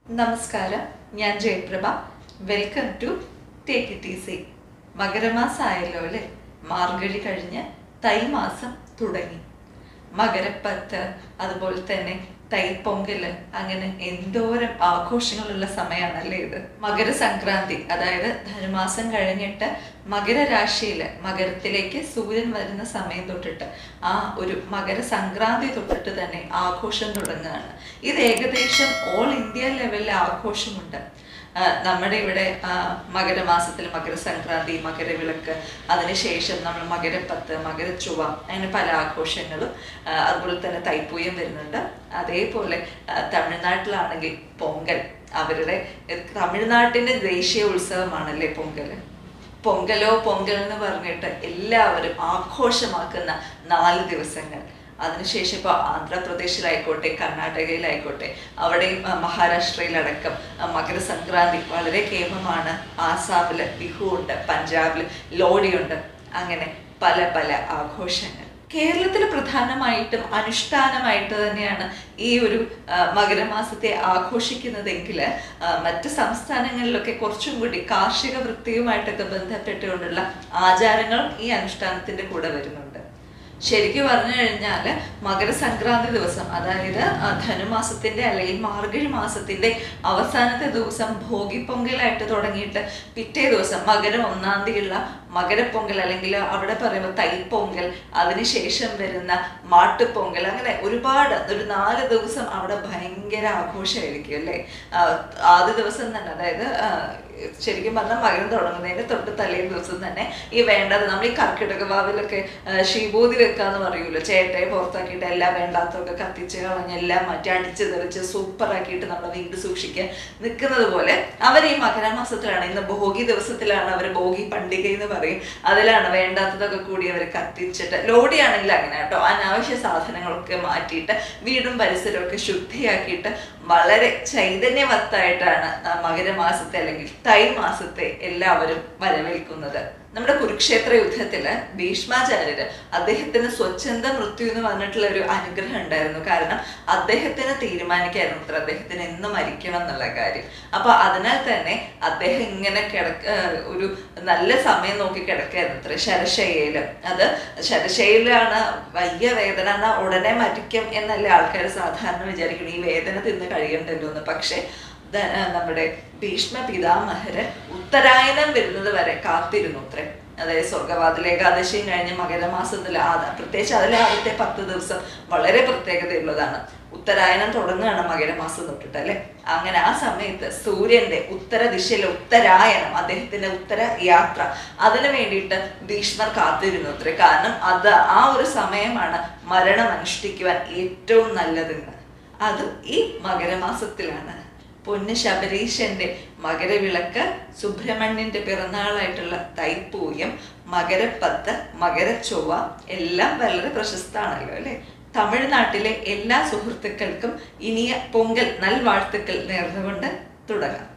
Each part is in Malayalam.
നമസ്കാരം ഞാൻ Jayaprabha welcome to take it easy മകരമാസം ആയല്ലോ അല്ലേ മാർഗഴി കഴിഞ്ഞ് തൈമാസം തുടങ്ങി മകരപ്പത്ത് അതുപോലെ തന്നെ തൈപ്പൊങ്കല് അങ്ങനെ എന്തോരം ആഘോഷങ്ങളുള്ള സമയമാണല്ലേ ഇത് മകരസംക്രാന്തി അതായത് ധനുമാസം കഴിഞ്ഞിട്ട് മകരരാശിയില് മകരത്തിലേക്ക് സൂര്യൻ വരുന്ന സമയം തൊട്ടിട്ട് ആ ഒരു മകരസംക്രാന്തി തൊട്ടിട്ട് തന്നെ ആഘോഷം തുടങ്ങുകയാണ് ഇത് ഏകദേശം ഓൾ ഇന്ത്യ ലെവലിൽ ആഘോഷമുണ്ട് ആ, നമ്മുടെ ഇവിടെ ആ, മകരമാസത്തിൽ മകരസംക്രാന്തി മകരവിളക്ക് അതിനുശേഷം നമ്മൾ മകരപ്പത്ത് മകരച്ചുവ അങ്ങനെ പല ആഘോഷങ്ങളും ആ, അതുപോലെ തന്നെ തൈപ്പൂയം വരുന്നുണ്ട് അതേപോലെ ആ, തമിഴ്നാട്ടിലാണെങ്കിൽ പൊങ്കൽ അവരുടെ എ, തമിഴ്നാട്ടിന്റെ ദേശീയ ഉത്സവമാണല്ലേ പൊങ്കൽ പൊങ്കലോ പൊങ്കൽ എന്ന് പറഞ്ഞിട്ട് എല്ലാവരും ആഘോഷമാക്കുന്ന നാല് ദിവസങ്ങൾ അതിനുശേഷം ഇപ്പോൾ ആന്ധ്രാപ്രദേശിലായിക്കോട്ടെ കർണാടകയിലായിക്കോട്ടെ അവിടെയും ആ, മഹാരാഷ്ട്രയിലടക്കം ആ, മകരസംക്രാന്തി വളരെ കേമമാണ് ആസാമിൽ ബിഹു ഉണ്ട് പഞ്ചാബിൽ ലോഡിയുണ്ട് അങ്ങനെ പല പല ആഘോഷങ്ങൾ കേരളത്തിൽ പ്രധാനമായിട്ടും അനുഷ്ഠാനമായിട്ട് തന്നെയാണ് ഈ ഒരു ആ, മകരമാസത്തെ ആഘോഷിക്കുന്നതെങ്കിൽ ആ, മറ്റ് സംസ്ഥാനങ്ങളിലൊക്കെ കുറച്ചും കൂടി കാർഷിക വൃത്തിയുമായിട്ടൊക്കെ ബന്ധപ്പെട്ടുകൊണ്ടുള്ള ആചാരങ്ങളും ഈ അനുഷ്ഠാനത്തിന്റെ കൂടെ വരുന്നുണ്ട് ശരിക്കും പറഞ്ഞു കഴിഞ്ഞാൽ മകരസംക്രാന്തി ദിവസം അതായത് ആ, ധനുമാസത്തിന്റെ അല്ലെങ്കിൽ മാർഗഴി മാസത്തിന്റെ അവസാനത്തെ ദിവസം ഭോഗി പൊങ്കലായിട്ട് തുടങ്ങിയിട്ട് പിറ്റേ ദിവസം മകരം ഒന്നാം തീയതിയുള്ള മകരപ്പൊങ്കൽ അല്ലെങ്കിൽ അവിടെ പറയുമ്പോൾ തൈപ്പൊങ്കൽ അതിനുശേഷം വരുന്ന മാട്ടുപ്പൊങ്കൽ അങ്ങനെ ഒരുപാട് ഒരു നാല് ദിവസം അവിടെ ഭയങ്കര ആഘോഷമായിരിക്കും അല്ലേ ആ, ആദ്യ ദിവസം തന്നെ അതായത് ആ, ശരിക്കും പറഞ്ഞാൽ മകരം തുടങ്ങുന്നതിന് തൊട്ട് തലേ ദിവസം തന്നെ ഈ വേണ്ടത് നമ്മൾ ഈ കർക്കിടക വാവിലൊക്കെ ആ, ശിവൂതി വെക്കാന്ന് പറയൂല്ലോ ചേട്ടയെ പുറത്താക്കിയിട്ട് എല്ലാം വേണ്ടാത്തതൊക്കെ കത്തിച്ച് കളഞ്ഞ് എല്ലാം മാറ്റി അടിച്ച് തെറിച്ച് സൂപ്പർ ആക്കിയിട്ട് നമ്മുടെ വീട് സൂക്ഷിക്കാൻ നിൽക്കുന്നത് പോലെ അവർ ഈ മകരമാസത്തിലാണ് ഇന്ന് ഭോഗി ദിവസത്തിലാണ് അവർ ഭോഗി പണ്ടിക എന്ന് പറയും അതിലാണ് വേണ്ടാത്തതൊക്കെ കൂടി അവർ കത്തിച്ചിട്ട് ലോഡിയാണെങ്കിൽ അങ്ങനെ കേട്ടോ അനാവശ്യ സാധനങ്ങളൊക്കെ മാറ്റിയിട്ട് വീടും പരിസരവും ഒക്കെ ശുദ്ധിയാക്കിയിട്ട് വളരെ ചൈതന്യവത്തായിട്ടാണ് ആ മകരമാസത്തെ അല്ലെങ്കിൽ തൈ മാസത്തെ എല്ലാവരും വരവേൽക്കുന്നത് നമ്മുടെ കുരുക്ഷേത്ര യുദ്ധത്തില് ഭീഷ്മാചാര്യര് അദ്ദേഹത്തിന് സ്വച്ഛന്ത മൃത്യു എന്ന് പറഞ്ഞിട്ടുള്ള ഒരു അനുഗ്രഹം ഉണ്ടായിരുന്നു കാരണം അദ്ദേഹത്തിന് തീരുമാനിക്കായിരുന്നു അത്ര അദ്ദേഹത്തിന് എന്ന് മരിക്കണം എന്നുള്ള കാര്യം അപ്പൊ അതിനാൽ തന്നെ അദ്ദേഹം ഇങ്ങനെ കിടക്ക ഏഹ് ഒരു നല്ല സമയം നോക്കി കിടക്കായിരുന്നു അത്ര ശരശയ്യയില് അത് ശരശയ്യയിലാണ് വലിയ വേദന എന്നാ ഉടനെ മരിക്കും എന്നല്ലേ ആൾക്കാർ സാധാരണ വിചാരിക്കണം ഈ വേദന തിന്ന് കഴിയണ്ടല്ലോ എന്ന് പക്ഷെ ദ- ആ, നമ്മുടെ ഭീഷ്മ പിതാമഹര് ഉത്തരായനം വരുന്നത് വരെ കാത്തിരുന്നു അത്രേ അതായത് സ്വർഗവാതിൽ ഏകാദശിയും കഴിഞ്ഞ് മകരമാസത്തിൽ ആദ പ്രത്യേകിച്ച് അതിലെ ആദ്യത്തെ പത്ത് ദിവസം വളരെ പ്രത്യേകതയുള്ളതാണ് ഉത്തരായനം തുടങ്ങുകയാണ് മകരമാസം തൊട്ടിട്ട് അല്ലെ അങ്ങനെ ആ സമയത്ത് സൂര്യന്റെ ഉത്തര ദിശയിലെ ഉത്തരായനം അദ്ദേഹത്തിന്റെ ഉത്തര യാത്ര അതിനു വേണ്ടിയിട്ട് ഭീഷ്മർ കാത്തിരുന്നു അത്രേ കാരണം അത് ആ ഒരു സമയമാണ് മരണം അനുഷ്ഠിക്കുവാൻ ഏറ്റവും നല്ലതെന്ന് അതും ഈ മകരമാസത്തിലാണ് പൊന്ന് ശബരീശന്റെ മകരവിളക്ക് സുബ്രഹ്മണ്യന്റെ പിറന്നാളായിട്ടുള്ള തൈപ്പൂയം മകരപ്പത്ത് മകരച്ചൊവ്വ എല്ലാം വളരെ പ്രശസ്തമാണല്ലോ അല്ലെ തമിഴ്നാട്ടിലെ എല്ലാ സുഹൃത്തുക്കൾക്കും ഇനിയ പൊങ്കൽ നൽവാഴ്ത്തുക്കൾ നേർന്നുകൊണ്ട് തുടങ്ങാം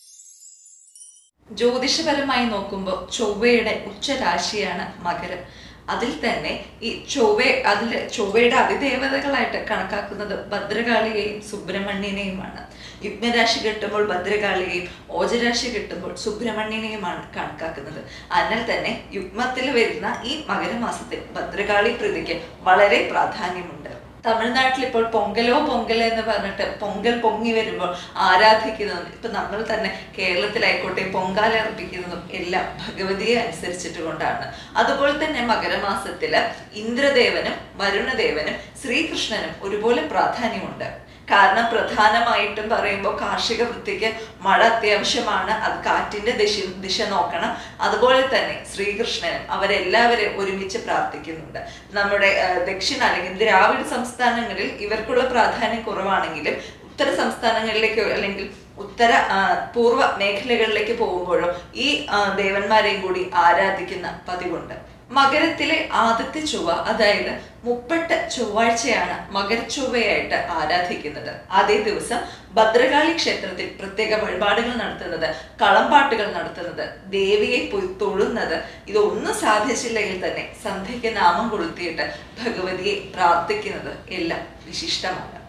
ജ്യോതിഷപരമായി നോക്കുമ്പോൾ ചൊവ്വയുടെ ഉച്ചരാശിയാണ് മകരം അതിൽ തന്നെ ഈ ചൊവ്വ അതിൽ ചൊവ്വയുടെ അതിദേവതകളായിട്ട് കണക്കാക്കുന്നത് ഭദ്രകാളിയെയും സുബ്രഹ്മണ്യനെയുമാണ് യുഗ്മരാശി കിട്ടുമ്പോൾ ഭദ്രകാളിയെയും ഓജരാശി കിട്ടുമ്പോൾ സുബ്രഹ്മണ്യനെയുമാണ് കണക്കാക്കുന്നത് അതിനാൽ തന്നെ യുഗ്മത്തിൽ വരുന്ന ഈ മകരമാസത്തിൽ ഭദ്രകാളി പ്രീതിക്ക് വളരെ പ്രാധാന്യമുണ്ട് തമിഴ്നാട്ടിൽ ഇപ്പോൾ പൊങ്കലോ പൊങ്കൽ എന്ന് പറഞ്ഞിട്ട് പൊങ്കൽ പൊങ്ങി വരുമ്പോൾ ആരാധിക്കുന്നതും ഇപ്പൊ നമ്മൾ തന്നെ കേരളത്തിലായിക്കോട്ടെ പൊങ്കാല അർപ്പിക്കുന്നതും എല്ലാം ഭഗവതിയെ അനുസരിച്ചിട്ട് കൊണ്ടാണ് അതുപോലെ തന്നെ മകരമാസത്തില് ഇന്ദ്രദേവനും വരുണദേവനും ശ്രീകൃഷ്ണനും ഒരുപോലെ പ്രാധാന്യമുണ്ട് കാരണം പ്രധാനമായിട്ടും പറയുമ്പോൾ കാർഷിക വൃത്തിക്ക് മഴ അത്യാവശ്യമാണ് അത് കാറ്റിന്റെ ദിശ ദിശ നോക്കണം അതുപോലെ തന്നെ ശ്രീകൃഷ്ണനും അവരെല്ലാവരെയും ഒരുമിച്ച് പ്രാർത്ഥിക്കുന്നുണ്ട് നമ്മുടെ ആ, ദക്ഷിണ അല്ലെങ്കിൽ ദ്രാവിഡ സംസ്ഥാനങ്ങളിൽ ഇവർക്കുള്ള പ്രാധാന്യം കുറവാണെങ്കിലും ഉത്തര സംസ്ഥാനങ്ങളിലേക്ക് അല്ലെങ്കിൽ ഉത്തര ആ, പൂർവ്വ മേഖലകളിലേക്ക് പോകുമ്പോഴും ഈ ആ, ദേവന്മാരെയും കൂടി ആരാധിക്കുന്ന പതിവുണ്ട് മകരത്തിലെ ആദ്യത്തെ ചൊവ്വ അതായത് മുപ്പട്ട് ചൊവ്വാഴ്ചയാണ് മകരച്ചൊവ്വയായിട്ട് ആരാധിക്കുന്നത് അതേ ദിവസം ഭദ്രകാളി ക്ഷേത്രത്തിൽ പ്രത്യേക വഴിപാടുകൾ നടത്തുന്നത് കളംപാട്ടുകൾ നടത്തുന്നത് ദേവിയെ പോയി തൊഴുന്നത് ഇതൊന്നും സാധിച്ചില്ലെങ്കിൽ തന്നെ സന്ധ്യയ്ക്ക് നാമം കൊളുത്തിയിട്ട് ഭഗവതിയെ പ്രാർത്ഥിക്കുന്നത് എല്ലാം വിശിഷ്ടമാണ്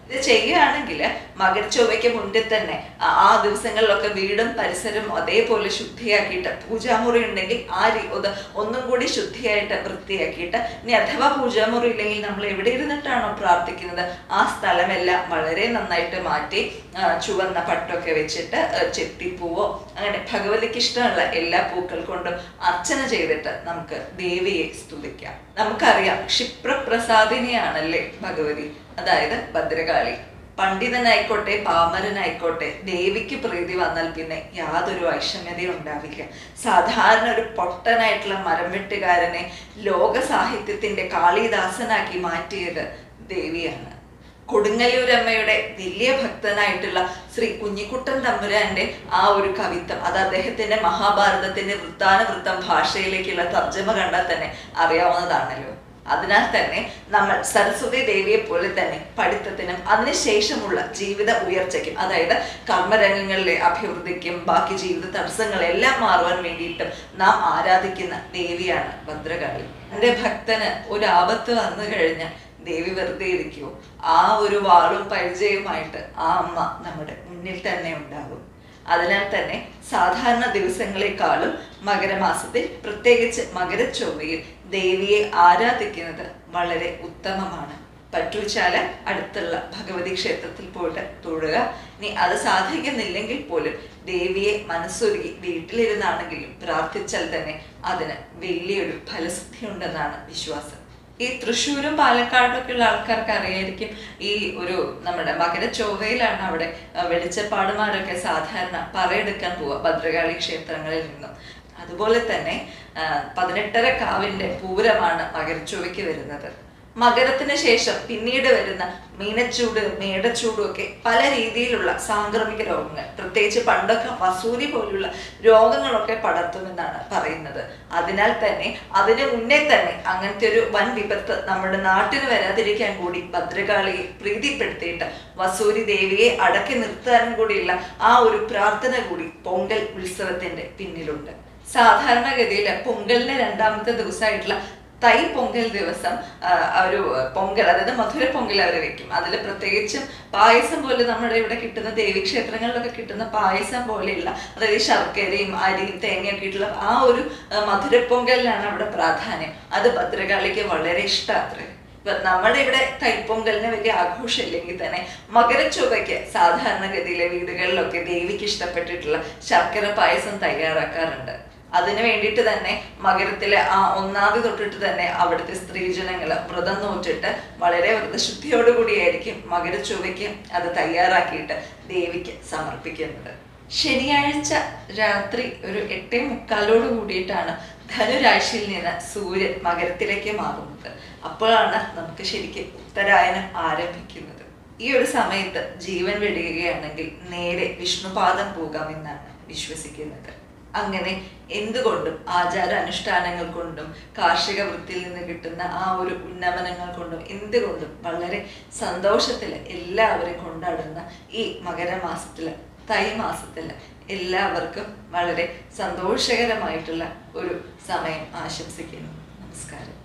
ഇത് ചെയ്യുകയാണെങ്കിൽ മകരച്ചൊവ്വയ്ക്ക് മുൻപിൽ തന്നെ ആ ആ ദിവസങ്ങളിലൊക്കെ വീടും പരിസരവും അതേപോലെ ശുദ്ധിയാക്കിയിട്ട് പൂജാമുറി ഉണ്ടെങ്കിൽ ആ രീ ഒന്ന് ഒന്നും കൂടി ശുദ്ധിയായിട്ട് വൃത്തിയാക്കിയിട്ട് ഇനി അഥവാ പൂജാമുറി ഇല്ലെങ്കിൽ നമ്മൾ എവിടെ ഇരുന്നിട്ടാണോ പ്രാർത്ഥിക്കുന്നത് ആ സ്ഥലമെല്ലാം വളരെ നന്നായിട്ട് മാറ്റി ആ, ചുവന്ന പട്ടൊക്കെ വെച്ചിട്ട് ആ, ചെത്തിപ്പൂവോ അങ്ങനെ ഭഗവതിക്ക് ഇഷ്ടമുള്ള എല്ലാ പൂക്കൾ കൊണ്ടും അർച്ചന ചെയ്തിട്ട് നമുക്ക് ദേവിയെ സ്തുതിക്കാം നമുക്കറിയാം ക്ഷിപ്രപ്രസാദിനിയാണല്ലേ ഭഗവതി അതായത് ഭദ്രകാളി പണ്ഡിതനായിക്കോട്ടെ പാമരനായിക്കോട്ടെ ദേവിക്ക് പ്രീതി വന്നാൽ പിന്നെ യാതൊരു ഐഷമ്യതയും ഉണ്ടാവില്ല സാധാരണ ഒരു പൊട്ടനായിട്ടുള്ള മരം വെട്ടുകാരനെ ലോക സാഹിത്യത്തിന്റെ കാളിദാസനാക്കി മാറ്റിയത് ദേവിയാണ് കൊടുങ്ങല്ലൂരമ്മയുടെ വലിയ ഭക്തനായിട്ടുള്ള ശ്രീ കുഞ്ഞിക്കുട്ടൻ തമ്പുരാന്റെ ആ ഒരു കവിത്വം അത് അദ്ദേഹത്തിന്റെ മഹാഭാരതത്തിന്റെ വൃത്താനുവൃത്തം ഭാഷയിലേക്കുള്ള തർജ്ജമ കണ്ടാൽ തന്നെ അറിയാവുന്നതാണല്ലോ അതിനാൽ തന്നെ നമ്മൾ സരസ്വതി ദേവിയെ പോലെ തന്നെ പഠിത്തത്തിനും അതിനുശേഷമുള്ള ജീവിത ഉയർച്ചയ്ക്കും അതായത് കർമ്മരംഗങ്ങളിലെ അഭിവൃദ്ധിക്കും ബാക്കി ജീവിത തടസ്സങ്ങളെല്ലാം മാറുവാൻ വേണ്ടിയിട്ടും നാം ആരാധിക്കുന്ന ദേവിയാണ് ഭദ്രകാളി എൻ്റെ ഭക്തന് ഒരു ആപത്ത് വന്നു കഴിഞ്ഞാൽ ദേവി വെറുതെ ഇരിക്കുമോ ആ ഒരു വാളും പരിചയവുമായിട്ട് ആ അമ്മ നമ്മുടെ മുന്നിൽ തന്നെ ഉണ്ടാകും അതിനാൽ തന്നെ സാധാരണ ദിവസങ്ങളെക്കാളും മകരമാസത്തിൽ പ്രത്യേകിച്ച് മകരച്ചൊവ്വയിൽ ദേവിയെ ആരാധിക്കുന്നത് വളരെ ഉത്തമമാണ് പറ്റുവച്ചാല് അടുത്തുള്ള ഭഗവതി ക്ഷേത്രത്തിൽ പോയിട്ട് തൊഴുക ഇനി അത് സാധിക്കുന്നില്ലെങ്കിൽ പോലും ദേവിയെ മനസ്സൊരുക്കി വീട്ടിലിരുന്നാണെങ്കിലും പ്രാർത്ഥിച്ചാൽ തന്നെ അതിന് വലിയൊരു ഫലസിദ്ധി ഉണ്ടെന്നാണ് വിശ്വാസം ഈ തൃശ്ശൂരും പാലക്കാടും ഒക്കെ ഉള്ള ആൾക്കാർക്ക് അറിയായിരിക്കും ഈ ഒരു നമ്മുടെ മകരച്ചൊവ്വയിലാണ് അവിടെ ആ, വെളിച്ചപ്പാടുമാരൊക്കെ സാധാരണ പറയെടുക്കാൻ പോവുക ഭദ്രകാളി ക്ഷേത്രങ്ങളിൽ നിന്നും അതുപോലെ തന്നെ ആ, പതിനെട്ടര കാവിന്റെ പൂരമാണ് മകരച്ചൊവ്വയ്ക്ക് വരുന്നത് മകരത്തിന് ശേഷം പിന്നീട് വരുന്ന മീനച്ചൂട് മേടച്ചൂടും ഒക്കെ പല രീതിയിലുള്ള സാംക്രമിക രോഗങ്ങൾ പ്രത്യേകിച്ച് പണ്ടൊക്കെ വസൂരി പോലുള്ള രോഗങ്ങളൊക്കെ പടർത്തുമെന്നാണ് പറയുന്നത് അതിനാൽ തന്നെ അതിന് മുന്നേ തന്നെ അങ്ങനത്തെ ഒരു വൻ വിപത്ത് നമ്മുടെ നാട്ടിന് വരാതിരിക്കാൻ കൂടി ഭദ്രകാളിയെ പ്രീതിപ്പെടുത്തിയിട്ട് വസൂരി ദേവിയെ അടക്കി നിർത്താനും കൂടിയുള്ള ആ ഒരു പ്രാർത്ഥന കൂടി പൊങ്കൽ ഉത്സവത്തിന്റെ പിന്നിലുണ്ട് സാധാരണഗതിയിൽ പൊങ്കലിന്റെ രണ്ടാമത്തെ ദിവസമായിട്ടുള്ള തൈ പൊങ്കൽ ദിവസം ആ, ഒരു പൊങ്കൽ അതായത് മധുര പൊങ്കൽ അവർ വെക്കും അതിൽ പ്രത്യേകിച്ചും പായസം പോലെ നമ്മുടെ ഇവിടെ കിട്ടുന്ന ദേവീക്ഷേത്രങ്ങളിലൊക്കെ കിട്ടുന്ന പായസം പോലെയുള്ള അതായത് ഈ ശർക്കരയും അരിയും തേങ്ങയൊക്കെ ഇട്ടുള്ള ആ ഒരു ആ, മധുര പൊങ്കലിനാണ് അവിടെ പ്രാധാന്യം അത് ഭദ്രകാളിക്ക് വളരെ ഇഷ്ടമാത്രേ ഇപ്പൊ നമ്മുടെ ഇവിടെ തൈപ്പൊങ്കലിന് വലിയ ആഘോഷമില്ലെങ്കിൽ തന്നെ മകരച്ചൊവ്വയ്ക്ക് സാധാരണഗതിയിലെ വീടുകളിലൊക്കെ ദേവിക്ക് ഇഷ്ടപ്പെട്ടിട്ടുള്ള ശർക്കര പായസം തയ്യാറാക്കാറുണ്ട് അതിനു വേണ്ടിയിട്ട് തന്നെ മകരത്തിലെ ആ ഒന്നാമത് തൊട്ടിട്ട് തന്നെ അവിടുത്തെ സ്ത്രീജനങ്ങൾ വ്രതം നോറ്റിട്ട് വളരെ വ്രതശുദ്ധിയോടുകൂടിയായിരിക്കും മകരച്ചൊവ്വയ്ക്ക് അത് തയ്യാറാക്കിയിട്ട് ദേവിക്ക് സമർപ്പിക്കുന്നത് ശനിയാഴ്ച രാത്രി ഒരു എട്ടേ മുക്കാലോട് കൂടിയിട്ടാണ് ധനുരാശിയിൽ നിന്ന് സൂര്യൻ മകരത്തിലേക്ക് മാറുന്നത് അപ്പോഴാണ് നമുക്ക് ശരിക്കും ഉത്തരായനം ആരംഭിക്കുന്നത് ഈ ഒരു സമയത്ത് ജീവൻ വെടിയുകയാണെങ്കിൽ നേരെ വിഷ്ണുപാദം പോകാമെന്നാണ് വിശ്വസിക്കുന്നത് അങ്ങനെ എന്തുകൊണ്ടും ആചാര അനുഷ്ഠാനങ്ങൾ കൊണ്ടും കാർഷിക വൃത്തിയിൽ നിന്ന് കിട്ടുന്ന ആ ഒരു ഉന്നമനങ്ങൾ കൊണ്ടും എന്തുകൊണ്ടും വളരെ സന്തോഷത്തിൽ എല്ലാവരും കൊണ്ടാടുന്ന ഈ മകരമാസത്തിൽ തൈ മാസത്തിൽ എല്ലാവർക്കും വളരെ സന്തോഷകരമായിട്ടുള്ള ഒരു സമയം ആശംസിക്കുന്നു നമസ്കാരം